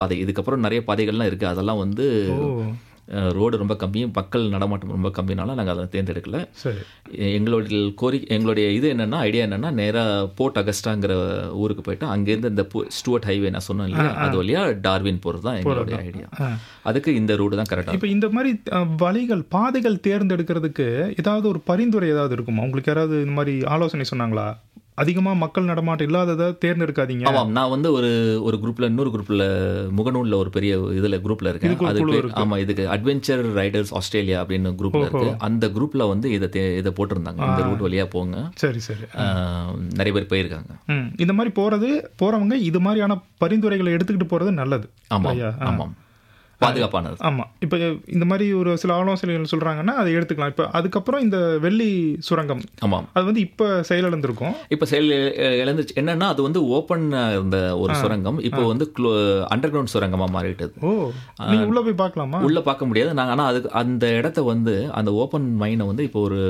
பாதை இதுக்கப்புறம் நிறைய பாதைகள்லாம் இருக்குது அதெல்லாம் வந்து ஓ ரோடு ரொம்ப கம்மி மக்கள் நடமாட்டம் ரொம்ப கம்மினால நாங்கள் அதை தேர்ந்தெடுக்கல சரி எ- எங்களுடைய கோரி எங்களுடைய இது என்னன்னா ஐடியா என்னன்னா நேராக போர்ட் அகஸ்டாங்கிற ஊருக்கு போயிட்டு அங்கேருந்து இந்த பு- ஸ்டூவர்ட் ஹைவே நான் சொன்னேன் இல்லையா அது வழியா டார்வின் போகிறது தான் எங்களுடைய ஐடியா ஆ. அதுக்கு இந்த ரூட் தான் கரெக்டாக இப்போ இந்த மாதிரி அஹ், வழிகள் பாதைகள் தேர்ந்தெடுக்கிறதுக்கு ஏதாவது ஒரு பரிந்துரை ஏதாவது இருக்குமா உங்களுக்கு யாராவது இந்த மாதிரி ஆலோசனை சொன்னாங்களா அதிகமாக மக்கள் நடமாட்டம் இல்லாததை தேர்ந்தெடுக்காதீங்க ஆமாம் நான் வந்து ஒரு ஒரு குரூப்ல இன்னொரு குரூப்ல முகநூல்ல ஒரு பெரிய இதுல குரூப்ல இருக்கேன் இதுக்கு ஒரு அது குழு பேர்- ஆமா இதுக்கு அட்வென்ச்சர் ரைடர்ஸ் ஆஸ்திரேலியா அப்படின்னு குரூப்ல இருக்கு அந்த குரூப்ல வந்து இதை தே- இதை போட்டிருந்தாங்க இந்த ரூட் வழியா போங்க சரி சரி ஆஹ், நிறைய பேர் போயிருக்காங்க ம் இந்த மாதிரி போறது போறவங்க இது மாதிரியான பரிந்துரைகளை எடுத்துக்கிட்டு போறது நல்லது ஆமாம் ஐயா, ஆ. ஆமாம் பாதுகாப்பானது ஆமா இப்போ இந்த மாதிரி ஒரு சில ஆலோசனைகள் சொல்றாங்கன்னா அதை எடுத்துக்கலாம் இப்போ அதுக்கப்புறம் இந்த வெள்ளி சுரங்கம் ஆமாம் அது வந்து இப்போ செயலிழந்திருக்கும் இப்போ செயல் இ- இழந்துச்சு என்னன்னா அது வந்து ஓப்பன் இருந்த ஒரு சுரங்கம் இப்போ வந்து அண்டர் கிரவுண்ட் சுரங்கமா மாறிட்டது ஓ நீங்க உள்ள போய் பார்க்கலாமா உள்ள பார்க்க முடியாது நாங்கள் ஆனால் அதுக்கு அந்த இடத்த வந்து அந்த ஓப்பன் மைனை வந்து இப்போ ஒரு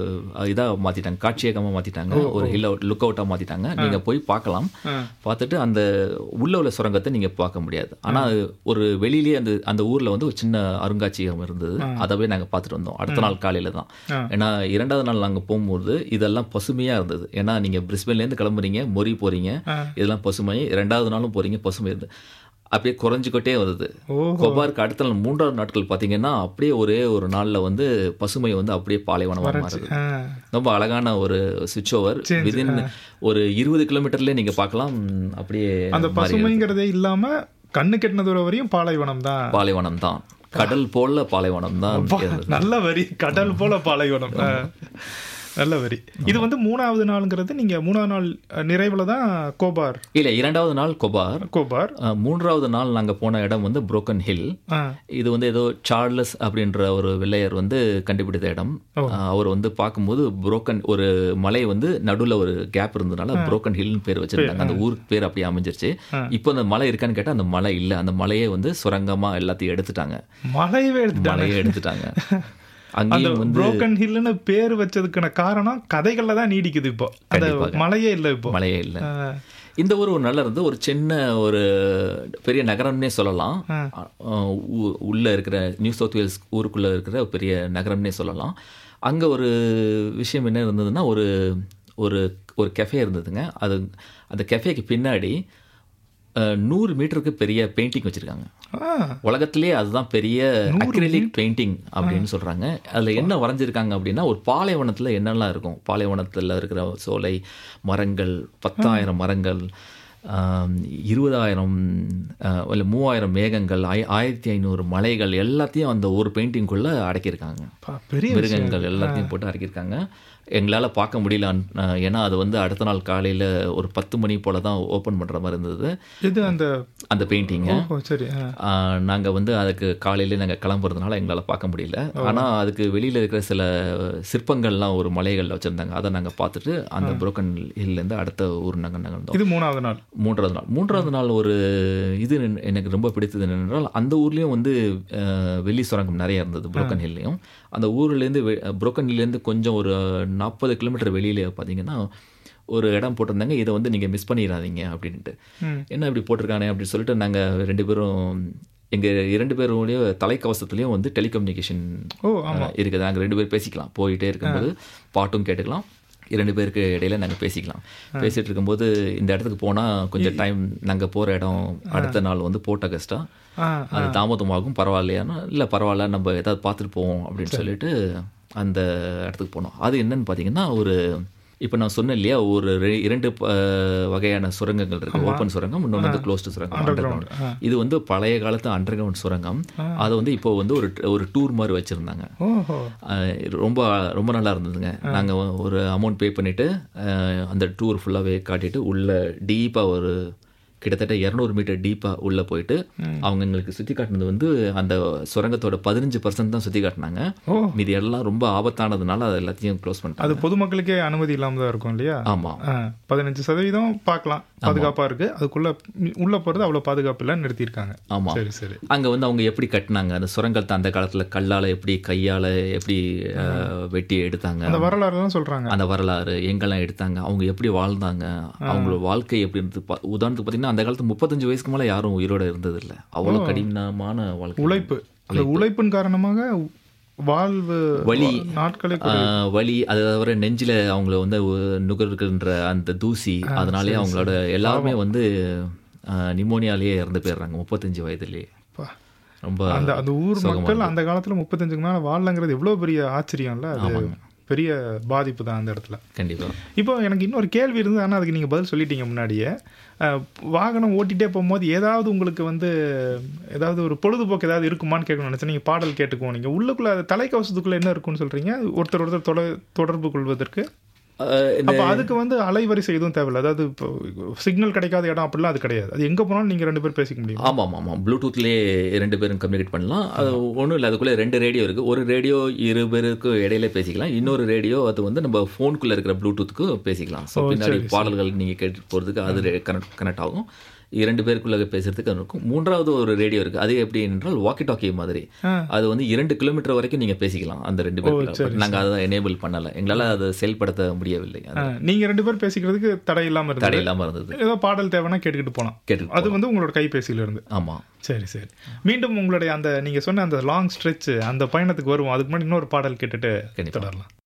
இதாக மாற்றிட்டாங்க காட்சியகமாக மாற்றிட்டாங்க ஒரு ஹில் அவுட் லுக் அவுட்டாக மாற்றிட்டாங்க நீங்கள் போய் பார்க்கலாம் ஆ. பார்த்துட்டு அந்த உள்ள உள்ள சுரங்கத்தை நீங்கள் பார்க்க முடியாது ஆனால் ஒரு வெளியிலேயே அந்த அந்த ஊரில் வந்து ஒரு சின்ன அருங்காட்சியகம் இருந்தது அதை போய் நாங்கள் பார்த்துட்டு வந்தோம் அடுத்த நாள் காலையில் தான் ஆ. ஏன்னா இரண்டாவது நாள் நாங்கள் போகும்போது இதெல்லாம் பசுமையாக இருந்தது ஏன்னா நீங்கள் பிரிஸ்பேன்லேருந்து கிளம்புறீங்க மொரி போகிறீங்க ஆ. இதெல்லாம் பசுமை ரெண்டாவது நாளும் போகிறீங்க பசுமை இருந்து அப்படியே குறைஞ்சிக்கிட்டே வந்தது ஓ கொபாருக்கு அடுத்த நாள் மூன்றாவது நாட்கள் பார்த்தீங்கன்னா அப்படியே ஒரே ஒரு நாளில் வந்து பசுமை வந்து அப்படியே பாலைவனமாக மாறுது ஆ. ரொம்ப அழகான ஒரு சுவிட்ச் ஓவர் விதின் ஒரு இருபது கிலோமீட்டர்லேயே நீங்கள் பார்க்கலாம் அப்படியே அந்த பசுமைங்கிறதே இல்லாம கண்ணு கெட்டின தூரம் வரையும் பாலைவனம் தான் பாலைவனம் தான் கடல் போல பாலைவனம் தான் இருந்தது. நல்ல வரி கடல் போல பாலைவனம் ஆ. நல்ல வரி இது வந்து மூணாவது நாளுங்கிறது நீங்க மூணாவது நாள் அஹ், நிறைவுல தான் கோபார் இல்லை இரண்டாவது நாள் கொபார் கோபார் அஹ், மூன்றாவது நாள் நாங்கள் போன இடம் வந்து புரோக்கன் ஹில் ஆ. இது வந்து ஏதோ சார்லஸ் அப்படின்ற ஒரு வெள்ளையர் வந்து கண்டுபிடித்த இடம் அஹ், அவர் வந்து பார்க்கும்போது புரோக்கன் ஒரு மலை வந்து நடுவில் ஒரு கேப் இருந்ததுனால புரோக்கன் ஹில்னு பேர் வச்சிருந்தாங்க அந்த ஊருக்கு பேர் அப்படியே அமைஞ்சிருச்சு இப்போ அந்த மலை இருக்கான்னு கேட்டால் அந்த மலை இல்லை அந்த மலையே வந்து சுரங்கமா எல்லாத்தையும் எடுத்துட்டாங்க மலையவே எடுத்துட்டாங்க மலையே எடுத்துட்டாங்க அந்த அங்கேயும் வந்து புரோக்கன் ஹில்னு பேர் வச்சதுக்கான காரணம் கதைகள்ல தான் நீடிக்குது இப்போ அந்த மலையே இல்லை இப்போ மலையே இல்லை ஆ. இந்த ஊர் ஒரு நல்லா இருந்து ஒரு சின்ன ஒரு பெரிய நகரம்னே சொல்லலாம் அஹ் ஊ- உள்ள இருக்கிற நியூ சவுத் வேல்ஸ் ஊருக்குள்ள இருக்கிற ஒரு பெரிய நகரம்னே சொல்லலாம் அங்க ஒரு விஷயம் என்ன இருந்ததுன்னா ஒரு ஒரு ஒரு கெஃபே இருந்ததுங்க அது அந்த கெஃபேக்கு பின்னாடி அஹ், நூறு மீட்டருக்கு பெரிய பெயிண்டிங் வச்சிருக்காங்க ஆ. உலகத்திலேயே அதுதான் பெரிய அக்ரிலிக் பெயிண்டிங் அப்படின்னு சொல்றாங்க அதுல என்ன வரைஞ்சிருக்காங்க அப்படின்னா ஒரு பாலைவனத்துல என்னெல்லாம் இருக்கும் பாலைவனத்துல இருக்கிற சோலை மரங்கள் பத்தாயிரம் மரங்கள் ஆம், இருபதாயிரம் அஹ், இல்ல மூவாயிரம் மேகங்கள் ஆய- ஆயிரத்தி ஐநூறு மலைகள் எல்லாத்தையும் அந்த ஒரு பெயிண்டிங்குள்ள அடக்கியிருக்காங்க பா, பெரிய மிருகங்கள் எல்லாத்தையும் போட்டு அடக்கியிருக்காங்க எங்களால் பார்க்க முடியல அன்- ஏன்னா அது வந்து அடுத்த நாள் காலையில் ஒரு பத்து மணி போல தான் ஓப்பன் பண்ணுற மாதிரி இருந்தது இது அந்த அந்த பெயிண்டிங்கை ஓ சரி ஆ. நாங்கள் வந்து அதுக்கு காலையிலே நாங்கள் கிளம்புறதுனால எங்களால் பார்க்க முடியல ஆனால் அதுக்கு வெளியில் இருக்கிற சில சிற்பங்கள்லாம் ஒரு மலைகளில் வச்சுருந்தாங்க அதை நாங்கள் பார்த்துட்டு அந்த புரோக்கன் ஹில்லேருந்து அடுத்த ஊர் நாங்கள் நகர்ந்தோம் இது மூணாவது நாள் மூன்றாவது நாள் மூன்றாவது நாள் ஒரு இது என்ன- எனக்கு ரொம்ப பிடித்தது என்னென்றால் அந்த ஊர்லேயும் வந்து அஹ், வெள்ளி சுரங்கம் நிறைய இருந்தது புரோக்கன் ஹில்லையும் அந்த ஊர்லேருந்து புரோக்கன் ஹில்லேருந்து கொஞ்சம் ஒரு நாற்பது கிலோமீட்டர் வெளியில பார்த்தீங்கன்னா ஒரு இடம் போட்டிருந்தாங்க இதை வந்து நீங்கள் மிஸ் பண்ணிடாதீங்க அப்படின்ட்டு ம். என்ன இப்படி போட்டிருக்கானே அப்படின்னு சொல்லிட்டு நாங்கள் ரெண்டு பேரும் எங்கள் இரண்டு பேருடைய தலைக்கவசத்துலேயும் வந்து டெலிகம்யூனிகேஷன் ஓ இருக்குது நாங்கள் ரெண்டு பேரும் பேசிக்கலாம் போயிட்டே இருக்கும்போது பாட்டும் கேட்டுக்கலாம் இரண்டு பேருக்கு இடையில நாங்கள் பேசிக்கலாம் பேசிட்டு இருக்கும்போது இந்த இடத்துக்கு போனால் கொஞ்சம் டைம் நாங்கள் போகிற இடம் அடுத்த நாள் வந்து போர்ட் அகஸ்டா ஆ அது தாமதமாகும் பரவாயில்லையானா இல்லை பரவாயில்ல நம்ம ஏதாவது பார்த்துட்டு போவோம் அப்படின்னு சொல்லிட்டு அந்த இடத்துக்கு போனோம் அது என்னன்னு பார்த்தீங்கன்னா ஒரு இப்போ நான் சொன்னேன் இல்லையா ஒரு ரெ- இரண்டு அஹ், வகையான சுரங்கங்கள் இருக்கு ஓப்பன் சுரங்கம் இன்னொன்று வந்து க்ளோஸ்டு சுரங்கம் அண்டர் கிரவுண்ட் இது வந்து பழைய காலத்து அண்டர் கிரவுண்ட் சுரங்கம் அதை வந்து இப்போ வந்து ஒரு ஒரு டூர் மாதிரி வச்சுருந்தாங்க ஓஹோ அஹ் ரொம்ப ரொம்ப நல்லா இருந்ததுங்க நாங்கள் ஒரு அமௌண்ட் பே பண்ணிவிட்டு அந்த டூர் ஃபுல்லாகவே காட்டிட்டு உள்ள டீப்பாக ஒரு கிட்டத்தட்ட இரநூறு மீட்டர் டீப்பாக உள்ளே போயிட்டு அவங்க எங்களுக்கு சுற்றி காட்டினது வந்து அந்த சுரங்கத்தோட பதினஞ்சு பர்சன்ட் தான் சுற்றி காட்டினாங்க ஓ. மீதி எல்லாம் ரொம்ப ஆபத்தானதுனால அது எல்லாத்தையும் க்ளோஸ் பண்ணிட்டாங்க அது பொதுமக்களுக்கே அனுமதி இல்லாம தான் இருக்கும் இல்லையா ஆமாம் ஆ, பதினஞ்சு சதவீதம் பார்க்கலாம் பாதுகாப்பா இருக்கு அதுக்குள்ள உள்ள போறது அவ்வளவு பாதுகாப்பு இல்ல நிறுத்தியிருக்காங்க ஆமா சரி சரி அங்க வந்து அவங்க எப்படி கட்டினாங்க அந்த சுரங்கத்தை அந்த காலத்துல கல்லால எப்படி கையால எப்படி அஹ், வெட்டி எடுத்தாங்க அந்த வரலாறுலாம் சொல்றாங்க அந்த வரலாறு எங்கெல்லாம் எடுத்தாங்க அவங்க எப்படி வாழ்ந்தாங்க அவங்களோட வாழ்க்கை எப்படி இருந்தது பா- உதாரணத்துக்கு பார்த்தீங்கன்னா அந்த காலத்து முப்பத்தஞ்சு வயசுக்கு மேலே யாரும் உயிரோட இருந்தது இல்லை அவ்வளோ கடினமான வாழ்க்கை உழைப்பு அந்த உழைப்பின் காரணமாக வாழ்வு வலி. நாட்களே ஆஹ் வலி அதை தவிர நெஞ்சில அவங்கள வந்து ஒ- நுகர்கின்ற அந்த தூசி அதனாலேயே அவங்களோட எல்லாருமே வந்து நிமோனியாலேயே இறந்து போயிடுறாங்க முப்பத்தஞ்சு வயதுலயே பா. ரொம்ப அந்த அந்த ஊர் மக்கள் அந்த காலத்துல முப்பத்தஞ்சுக்கு மேல வாழலங்கிறது எவ்வளவு பெரிய ஆச்சரியம்ல அது பெரிய பாதிப்பு தான் அந்த இடத்துல கண்டிப்பா இப்போ எனக்கு இன்னொரு கேள்வி இருந்தது ஆனால் அதுக்கு நீங்கள் பதில் சொல்லிட்டீங்க முன்னாடியே அஹ், வாகனம் ஓட்டிகிட்டே போகும்போது ஏதாவது உங்களுக்கு வந்து ஏதாவது ஒரு பொழுதுபோக்கு ஏதாவது இருக்குமான்னு கேட்கணும்னு நினச்சேன் நீங்கள் பாடல் கேட்டுக்குவோம் நீங்கள் உள்ளுக்குள்ள அது தலைக்கவசத்துக்குள்ளே என்ன இருக்குன்னு சொல்கிறீங்க ஒருத்தர் ஒருத்தர் தொலை தொடர்பு கொள்வதற்கு ஆஹ் இந்த அப்போ அதுக்கு வந்து அலைவரிசை எதுவும் தேவையில்லை அதாவது இப்போ சிக்னல் கிடைக்காத இடம் அப்படிலாம் அது கிடையாது அது எங்கே போனாலும் நீங்கள் ரெண்டு பேர் பேசிக்க முடியும் ஆமாம் ஆமாம் ஆமாம் ப்ளூடூத்லேயே ரெண்டு பேரும் கம்யூனிகேட் பண்ணலாம் அது ஒன்றும் இல்லை அதுக்குள்ளே ரெண்டு ரேடியோ இருக்குது ஒரு ரேடியோ இரு பேருக்கு இடையில பேசிக்கலாம் இன்னொரு ரேடியோ அது வந்து நம்ம ஃபோனுக்குள்ளே இருக்கிற ப்ளூடூத்துக்கு பேசிக்கலாம் ஸோ பின்னாடி பாடல்கள் நீங்கள் கேட்டு போகிறதுக்கு அது கனெக்ட் கனெக்ட் ஆகும் இரண்டு பேருக்குள்ள பேசுறதுக்கு அது இருக்கும் மூன்றாவது ஒரு ரேடியோ இருக்குது அது எப்படி என்றால் வாக்கி டாக்கி மாதிரி ஆ. அது வந்து இரண்டு கிலோமீட்டர் வரைக்கும் நீங்கள் பேசிக்கலாம் அந்த ரெண்டு பேருக்குள்ள நாங்கள் அதை எனேபிள் பண்ணலை எங்களால் அதை செயல்படுத்த முடியவில்லை அது நீங்கள் ரெண்டு பேர் பேசிக்கிறதுக்கு தடை இல்லாமல் இருந்தது தடை இல்லாமல் இருந்தது ஏதோ பாடல் தேவைன்னா கேட்டுக்கிட்டு போகலாம் கேட்டு அது வந்து உங்களோட கைபேசியில இருந்து ஆமாம் சரி சரி மீண்டும் உங்களுடைய அந்த நீங்க சொன்ன அந்த லாங் ஸ்ட்ரெச் அந்த பயணத்துக்கு வருவோம் அதுக்கு முன்னாடி இன்னொரு பாடல் கேட்டுட்டு கண்டிப்பா. தொடரலாம்